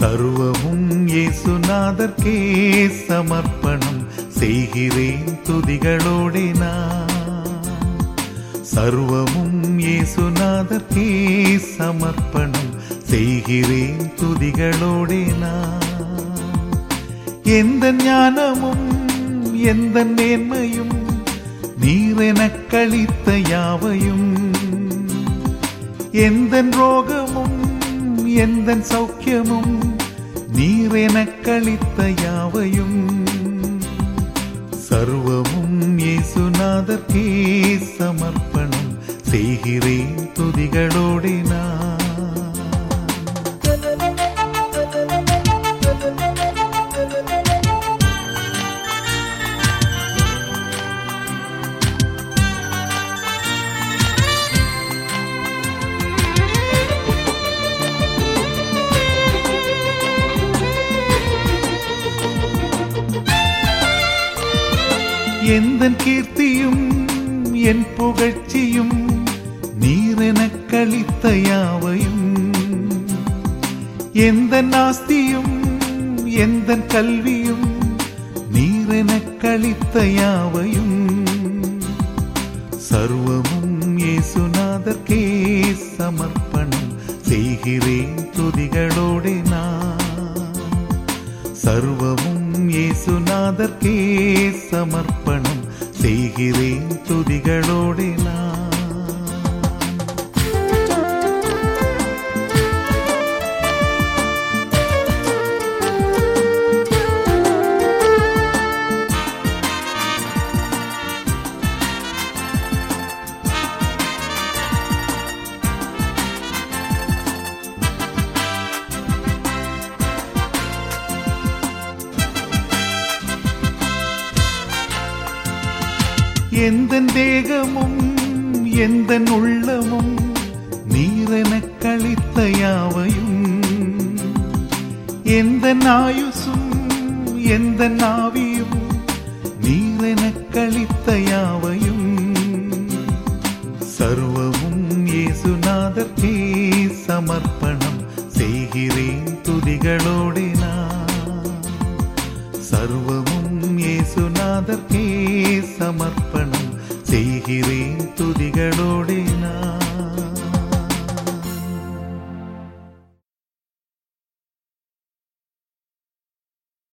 சர்வமும் இயேசுநாதர்க்கே சமர்ப்பணம் செய்கிறேன் துதிகளோடே நான் சர்வமும் இயேசுநாதர்க்கே சமர்ப்பணம் செய்கிறேன் துதிகளோடே நான் எந்த ஞானமும் எந்த நேர்மையும் நீரெனக்களித்த யாவையும் எந்த ரோகமும் எந்த சௌக்கியமும் நீரெனக்களித்த யாவையும் சர்வமும் இயேசுநாதர்க்கே சமர்ப்பணம் செய்கிறேன் துதிகளோடே நான் எந்தன் கீர்த்தியும் என் புகழ்ச்சியும் நீரெனக் கழித்த யாவையும் எந்த நாஸ்தியும் எந்த கல்வியும் நீரெனக் கழித்த யாவையும் சர்வமும் இயேசுநாதர்க்கே சமர்ப்பணம் செய்கிறேன் துதிகளோடே நான் சர்வமும் இயேசுநாதர்க்கே சமர்ப்பணம் செய்கிறேன் துதிகளோடே நான் எந்த தேகமும் எந்த உள்ளமும் நீரெனக் கழித்த யாவையும் எந்த நாயுசும் எந்த நாவியும் நீரெனக் கழித்த யாவையும் சர்வமும் இயேசுநாதர்க்கே சமர்ப்பணம் செய்கிறேன் துதிகளோடே நான் சர்வமும் இயேசுநாதர்க்கே சமர்ப்பணம் செய்கிறேன் துதிகளோடே நான்